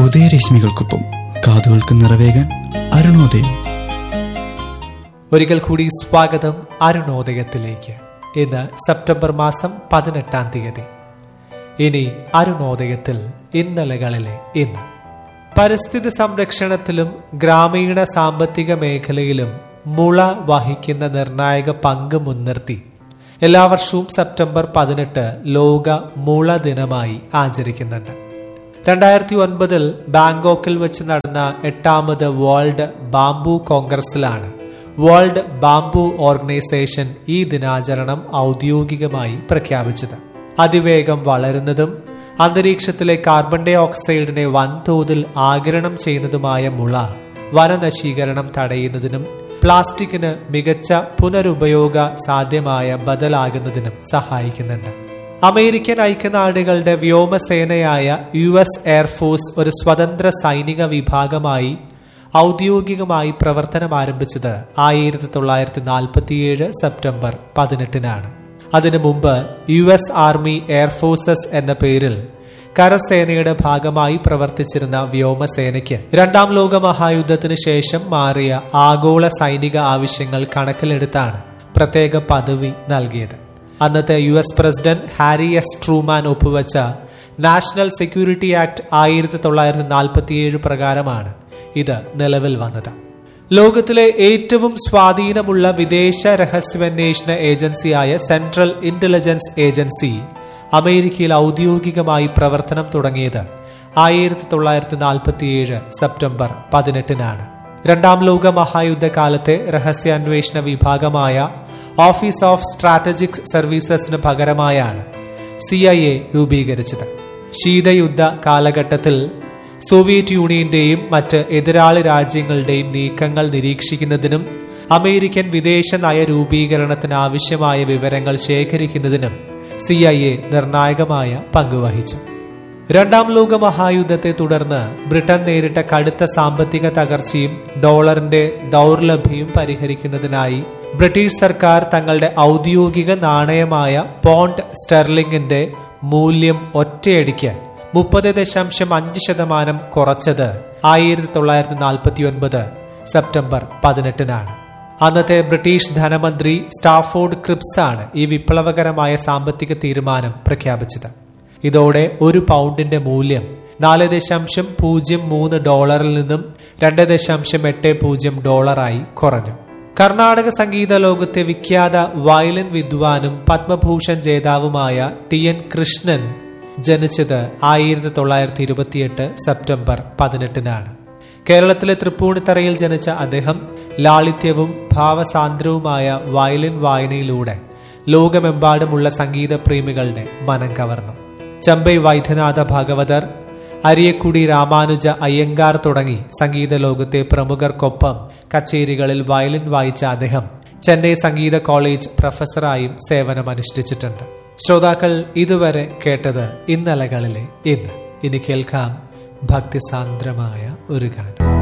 ഉദയരശ്മികൾക്കൊപ്പം കാതുകൾക്ക് നിറവേകാൻ അരുണോദയം ഒരിക്കൽ കൂടി സ്വാഗതം അരുണോദയത്തിലേക്ക് ഇന്ന് സെപ്റ്റംബർ മാസം പതിനെട്ടാം തീയതി ഇനി അരുണോദയത്തിൽ ഇന്നലകളിലെ ഇന്ന് പരിസ്ഥിതി സംരക്ഷണത്തിലും ഗ്രാമീണ സാമ്പത്തിക മേഖലയിലും മുള വഹിക്കുന്ന നിർണായക പങ്ക് മുൻനിർത്തി എല്ലാ വർഷവും സെപ്റ്റംബർ പതിനെട്ട് ലോക മുള ദിനമായി ആചരിക്കുന്നുണ്ട് രണ്ടായിരത്തി ഒൻപതിൽ ബാങ്കോക്കിൽ വെച്ച് നടന്ന എട്ടാമത് വേൾഡ് ബാംബു കോൺഗ്രസിലാണ് വേൾഡ് ബാംബു ഓർഗനൈസേഷൻ ഈ ദിനാചരണം ഔദ്യോഗികമായി പ്രഖ്യാപിച്ചത് അതിവേഗം വളരുന്നതും അന്തരീക്ഷത്തിലെ കാർബൺ ഡൈ ഓക്സൈഡിനെ വൻതോതിൽ ആഗിരണം ചെയ്യുന്നതുമായ മുള വനനശീകരണം തടയുന്നതിനും പ്ലാസ്റ്റിക്കിന് മികച്ച പുനരുപയോഗ സാധ്യമായ ബദലാകുന്നതിനും സഹായിക്കുന്നുണ്ട് അമേരിക്കൻ ഐക്യനാടുകളുടെ വ്യോമസേനയായ യു എസ് എയർഫോഴ്സ് ഒരു സ്വതന്ത്ര സൈനിക വിഭാഗമായി ഔദ്യോഗികമായി പ്രവർത്തനം ആരംഭിച്ചത് ആയിരത്തി തൊള്ളായിരത്തി നാൽപ്പത്തിയേഴ് സെപ്റ്റംബർ പതിനെട്ടിനാണ് അതിനു മുമ്പ് യു എസ് ആർമി എയർഫോഴ്സസ് എന്ന പേരിൽ കരസേനയുടെ ഭാഗമായി പ്രവർത്തിച്ചിരുന്ന വ്യോമസേനയ്ക്ക് രണ്ടാം ലോക മഹായുദ്ധത്തിന് ശേഷം മാറിയ ആഗോള സൈനിക ആവശ്യങ്ങൾ കണക്കിലെടുത്താണ് പ്രത്യേക പദവി നൽകിയത് അന്നത്തെ U S president Harry S Truman ഒപ്പുവെച്ച നാഷണൽ സെക്യൂരിറ്റി ആക്ട് ആയിരത്തി തൊള്ളായിരത്തി നാൽപ്പത്തിയേഴ് പ്രകാരമാണ് ഇത് നിലവിൽ വന്നത് ലോകത്തിലെ ഏറ്റവും സ്വാധീനമുള്ള വിദേശ രഹസ്യാന്വേഷണ ഏജൻസിയായ സെൻട്രൽ ഇന്റലിജൻസ് ഏജൻസി അമേരിക്കയിൽ ഔദ്യോഗികമായി പ്രവർത്തനം തുടങ്ങിയത് ആയിരത്തി തൊള്ളായിരത്തി നാൽപ്പത്തിയേഴ് സെപ്റ്റംബർ പതിനെട്ടിനാണ് രണ്ടാം ലോക മഹായുദ്ധകാലത്തെ രഹസ്യാന്വേഷണ വിഭാഗമായ ഓഫീസ് ഓഫ് സ്ട്രാറ്റജിക് സർവീസസിന് പകരമായാണ് സി ഐ എ രൂപീകരിച്ചത് ശീതയുദ്ധ കാലഘട്ടത്തിൽ സോവിയറ്റ് യൂണിയന്റെയും മറ്റ് എതിരാളി രാജ്യങ്ങളുടെയും നീക്കങ്ങൾ നിരീക്ഷിക്കുന്നതിനും അമേരിക്കൻ വിദേശ നയ രൂപീകരണത്തിന് ആവശ്യമായ വിവരങ്ങൾ ശേഖരിക്കുന്നതിനും സി ഐ എ നിർണായകമായ പങ്കുവഹിച്ചു രണ്ടാം ലോക മഹായുദ്ധത്തെ തുടർന്ന് ബ്രിട്ടൻ നേരിട്ട കടുത്ത സാമ്പത്തിക തകർച്ചയും ഡോളറിന്റെ ദൗർലഭ്യവും പരിഹരിക്കുന്നതിനായി ബ്രിട്ടീഷ് സർക്കാർ തങ്ങളുടെ ഔദ്യോഗിക നാണയമായ പോണ്ട് സ്റ്റെർലിംഗിന്റെ മൂല്യം ഒറ്റയടിക്ക് മുപ്പത് ദശാംശം അഞ്ച് ശതമാനം കുറച്ചത് ആയിരത്തി തൊള്ളായിരത്തി നാൽപ്പത്തി ഒൻപത് സെപ്റ്റംബർ പതിനെട്ടിനാണ് അന്നത്തെ ബ്രിട്ടീഷ് ധനമന്ത്രി സ്റ്റാഫോർഡ് ക്രിപ്സ് ആണ് ഈ വിപ്ലവകരമായ സാമ്പത്തിക തീരുമാനം പ്രഖ്യാപിച്ചത് ഇതോടെ ഒരു പൗണ്ടിന്റെ മൂല്യം നാല് ദശാംശം പൂജ്യം മൂന്ന് ഡോളറിൽ നിന്നും രണ്ട് ദശാംശം എട്ട് പൂജ്യം ഡോളറായി കുറഞ്ഞു കർണാടക സംഗീത ലോകത്തെ വിഖ്യാത വയലിൻ വിദ്വാനും പത്മഭൂഷൺ ജേതാവുമായ ടി എൻ കൃഷ്ണൻ ജനിച്ചത് ആയിരത്തി തൊള്ളായിരത്തി ഇരുപത്തിയെട്ട് സെപ്റ്റംബർ പതിനെട്ടിനാണ് കേരളത്തിലെ തൃപ്പൂണിത്തറയിൽ ജനിച്ച അദ്ദേഹം ലാളിത്യവും ഭാവസാന്ദ്രവുമായ വയലിൻ വായനയിലൂടെ ലോകമെമ്പാടുമുള്ള സംഗീത പ്രേമികളുടെ മനം കവർന്നു ചമ്പൈ വൈദ്യനാഥ ഭാഗവതർ അരിയക്കുടി രാമാനുജ അയ്യങ്കാർ തുടങ്ങി സംഗീത ലോകത്തെ പ്രമുഖർക്കൊപ്പം കച്ചേരികളിൽ വയലിൻ വായിച്ച അദ്ദേഹം ചെന്നൈ സംഗീത കോളേജ് പ്രൊഫസറായും സേവനമനുഷ്ഠിച്ചിട്ടുണ്ട് ശ്രോതാക്കൾ ഇതുവരെ കേട്ടത് ഇന്നലകളിലെ ഇന്ന് ഇനി കേൾക്കാം ഭക്തിസാന്ദ്രമായ ഒരു ഗാനം